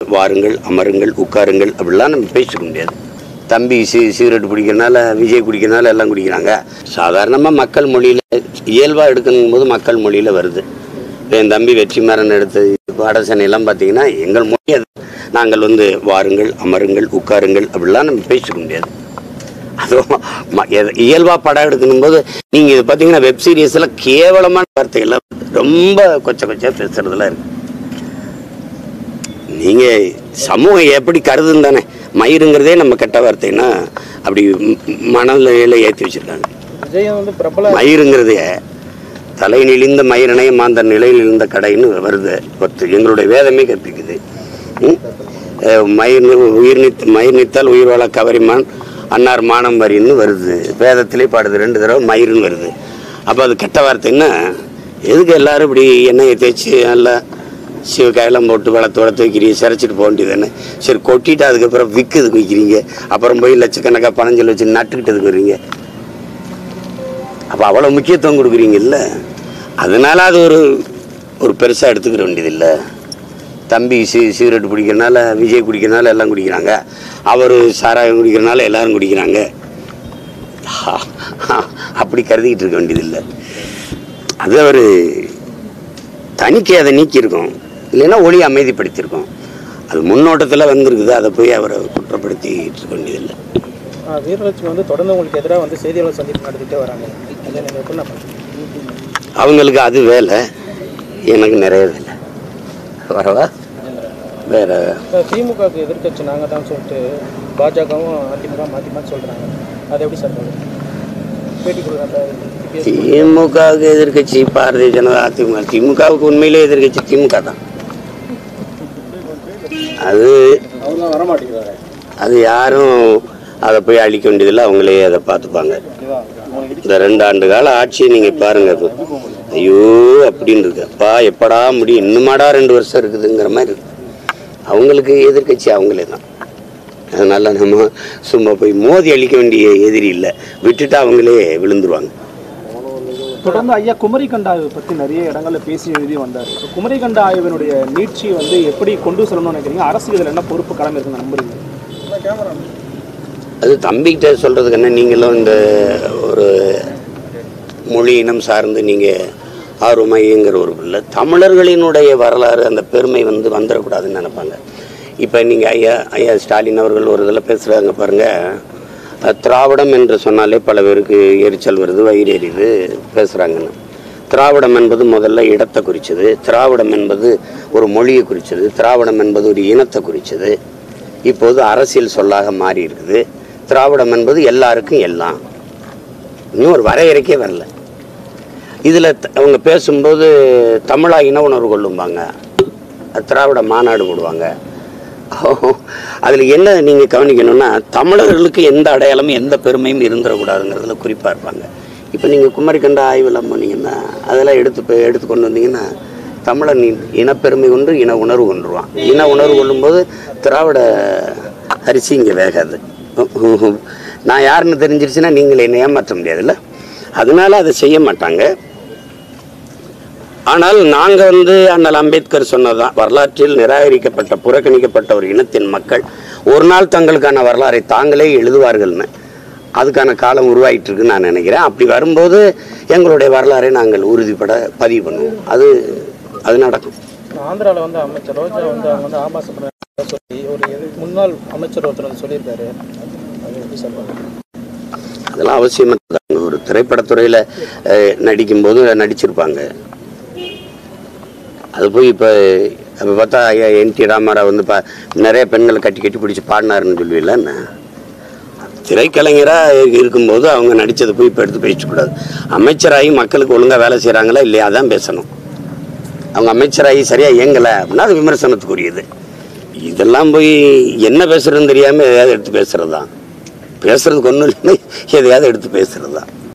வாருங்கள் அமருங்கள் உட்காருங்கள் அப்படிலாம் நம்ம பேசிக்க முடியாது தம்பி சி சிகரெட் குடிக்கிறனால விஜய் குடிக்கிறனால எல்லாம் குடிக்கிறாங்க சாதாரணமாக மக்கள் மொழியில் இயல்பாக எடுக்கணும் போது மக்கள் மொழியில் வருது இப்ப என் தம்பி வெற்றிமாறன் எடுத்த பாடசனையெல்லாம் பார்த்தீங்கன்னா எங்கள் மொழி அது நாங்கள் வந்து வாருங்கள் அமருங்கள் உட்காருங்கள் அப்படிலாம் நம்ம பேசிக்க முடியாது அதுவும் ம- எத- இயல்பா படம் எடுக்கணும் போது நீங்க இது பாத்தீங்கன்னா வெப் சீரிஸ்ல கேவலமான வார்த்தைகள் ரொம்ப கொச்ச கொச்சா பேசுறதுல இருக்கு நீங்க சமூகம் எப்படி கருதுன்னு தானே மயிருங்கிறதே நம்ம கெட்ட வார்த்தைன்னா அப்படி ம்- மணலையில ஏத்தி வச்சிருக்காங்க விஜய் வந்து பிரபல மயிருங்கிறதே தலை நெளிந்த மயிரனை மாந்த நிலையில் இருந்த கடைன்னு வருது பத்து எங்களுடைய வேதமே கற்பிக்குது ம்? அஹ் மயிர் நி- உயிர் நித் மயிர் நித்தால் உயிர் வாழ கவரிமான் அன்னார் மானம் வரின்னு வருது வேதத்திலே பாடுது ரெண்டு தடவை மயிருன்னு வருது அப்போ அது கெட்ட வார்த்தைன்னா எதுக்கு எல்லாரும் இப்படி எண்ணெயை தேய்ச்சி நல்லா சிவக்காயெல்லாம் போட்டு வளர்த்து வளர்த்து வைக்கிறீங்க சிரைச்சிட்டு போக வேண்டியதுன்னு சரி கொட்டிட்டு அதுக்கப்புறம் விற்கிறதுக்கு வைக்கிறீங்க அப்புறம் போய் லட்சக்கணக்காக பணஞ்சல் வச்சு நட்டுக்கிட்டதுக்கு வர்றீங்க அப்போ அவ்வளோ முக்கியத்துவம் கொடுக்குறீங்கல்ல அதனால அது ஒரு ஒரு பெருசாக எடுத்துக்கிற வேண்டியதில்லை தம்பி சி சிகரெட் குடிக்கிறனால விஜய் குடிக்கிறனால எல்லாம் குடிக்கிறாங்க அவர் சாராயம் குடிக்கிறனால எல்லாரும் குடிக்கிறாங்க அப்படி கருதிக்கிட்டு இருக்க வேண்டியதில்லை அது அவர் தணிக்கை அதை நீக்கியிருக்கோம் இல்லைன்னா ஒளி அமைதிப்படுத்தியிருக்கோம் அது முன்னோட்டத்தில் வந்திருக்குது அதை போய் அவரை குற்றப்படுத்திட்டு இருக்க வேண்டியதில்லை ஆ, வீரலட்சுமி வந்து தொடர்ந்து உங்களுக்கு எதிராக வந்து செய்தியாளர் சந்திப்பு நடத்திட்டே வராங்க அதை நீங்கள் எப்படி நான் அவங்களுக்கு அது வேலை எனக்கு நிறைய வேலை வரவா வேற திமுகவுக்கு எதிர்க்கட்சி நாங்கள் தான் சொல்லிட்டு பாஜகவும் அதிமுக மாற்றி மாற்றி சொல்கிறாங்க அது எப்படி சார் பாக்குறீங்க? பேட்டி கொடுக்குறாங்க திமுகவுக்கு எதிர்க்கட்சி பாரதிய ஜனதா அதிமுக திமுகவுக்கு உண்மையிலே எதிர்க்கட்சி திமுக தான் அது அவர்லாம் வரமாட்டேங்கிறாரு அது யாரும் அதை போய் அழிக்க வேண்டியதில்லை அவங்களே அதை பார்த்துப்பாங்க இந்த ரெண்டு ஆண்டு கால ஆட்சியை நீங்க பாருங்க இப்போ ஐயோ அப்படின்னு இருக்கு அப்பா எப்படா முடியும் இன்னுமாடா ரெண்டு வருஷம் இருக்குதுங்கிற மாதிரி இருக்கு அவங்களுக்கு எதிர்க்கட்சி அவங்களே தான் அதனால நம்ம சும்மா போய் மோதி அழிக்க வேண்டிய எதிரி இல்லை விட்டுட்டு அவங்களே விழுந்துருவாங்க தொடர்ந்து ஐயா குமரிக்கண்ட ஆய்வு பற்றி நிறைய இடங்கள்ல பேசி எழுதி வந்தார் இப்போ குமரிக்கண்ட ஆய்வினுடைய நீட்சி வந்து எப்படி கொண்டு செல்லணும்னு நினைக்கிறீங்க அரசுக்கு இதில் என்ன பொறுப்பு கடமை இருக்குன்னு நம்புறீங்க அது தம்பிக்கிட்ட சொல்கிறதுக்கு என்ன நீங்களும் இந்த ஒரு மொழி இனம் சார்ந்து நீங்கள் ஆர்வமைங்கிற ஒரு பிள்ளை தமிழர்களினுடைய வரலாறு அந்த பெருமை வந்து வந்துடக்கூடாதுன்னு நினைப்பாங்க இப்போ நீங்கள் ஐயா ஐயா ஸ்டாலின் அவர்கள் ஒரு இதில் பேசுகிறாங்க பாருங்கள் திராவிடம் என்று சொன்னாலே பல பேருக்கு எரிச்சல் வருது வயிறு எரியுது பேசுகிறாங்கன்னு திராவிடம் என்பது முதல்ல இடத்தை குறிச்சது திராவிடம் என்பது ஒரு மொழியை குறிச்சது திராவிடம் என்பது ஒரு இனத்தை குறிச்சது இப்போது அரசியல் சொல்லாக மாறி இருக்குது திராவிடம் என்பது எல்லாருக்கும் எல்லாம் இன்னும் ஒரு வரையறைக்கே வரல இதில் அவங்க பேசும்போது தமிழா இன உணர்வு கொள்ளும்பாங்க அது திராவிட மாநாடு போடுவாங்க அதில் என்ன நீங்கள் கவனிக்கணும்னா தமிழர்களுக்கு எந்த அடையாளமும் எந்த பெருமையும் இருந்துடக்கூடாதுங்கிறதுல குறிப்பாக இருப்பாங்க இப்போ நீங்கள் குமரிக்கண்ட ஆய்வெல்லாம் போனீங்கன்னா அதெல்லாம் எடுத்து போய் எடுத்து கொண்டு வந்தீங்கன்னா தமிழன் இ- இனப்பெருமை கொண்டு இன உணர்வு கொண்டுருவான் இன உணர்வு கொள்ளும்போது திராவிட அரிசி இங்கே வேகாது நான் யாருன்னு தெரிஞ்சிருச்சுன்னா நீங்கள் என்னை ஏமாற்ற முடியாதுல்ல அதனால அதை செய்ய மாட்டாங்க ஆனால் நாங்கள் வந்து அண்ணல் அம்பேத்கர் சொன்னதுதான் வரலாற்றில் நிராகரிக்கப்பட்ட புறக்கணிக்கப்பட்ட ஒரு இனத்தின் மக்கள் ஒரு நாள் தங்களுக்கான வரலாறை தாங்களே எழுதுவார்கள்னு அதுக்கான காலம் உருவாயிட்டு இருக்குன்னு நான் நினைக்கிறேன் அப்படி வரும்போது எங்களுடைய வரலாறை நாங்கள் உறுதிப்பட பதிவு பண்ணுவோம் அது அது நடக்கும் ஆந்திராவில் வந்து அமைச்சர் ரோஜா வந்து அவங்க வந்து ஆபாச படம் சொல்லி ஒரு எதிர்- முன்னாள் அமைச்சர் ஒருத்தர் வந்து சொல்லியிருக்காரு அது எப்படி சார் பாக்குறீங்க? அதெல்லாம் அவசியமற்றதாங்க ஒரு திரைப்படத்துறையில் நடிக்கும்போது நடிச்சிருப்பாங்க அது போய் இப்போ அப்போ பார்த்தா ஐயா என் டி ராமாராவ் வந்து பா நிறைய பெண்களை கட்டி கட்டி பிடிச்சி பாடினாருன்னு சொல்லுவீங்களா என்ன திரைக்கலைஞராக இருக்கும்போது அவங்க நடித்ததை போய் இப்போ எடுத்து பேசக்கூடாது அமைச்சராகி மக்களுக்கு ஒழுங்காக வேலை செய்கிறாங்களா இல்லையா அதான் பேசணும் அவங்க அமைச்சராகி சரியாக இயங்கலை அப்படின்னா அது விமர்சனத்துக்குரியது இதெல்லாம் போய் என்ன பேசுறதுன்னு தெரியாமல் எதையாவது எடுத்து பேசுறது தான் பேசுறதுக்கு ஒன்றும் இல்லை எதையாவது எடுத்து பேசுறது தான்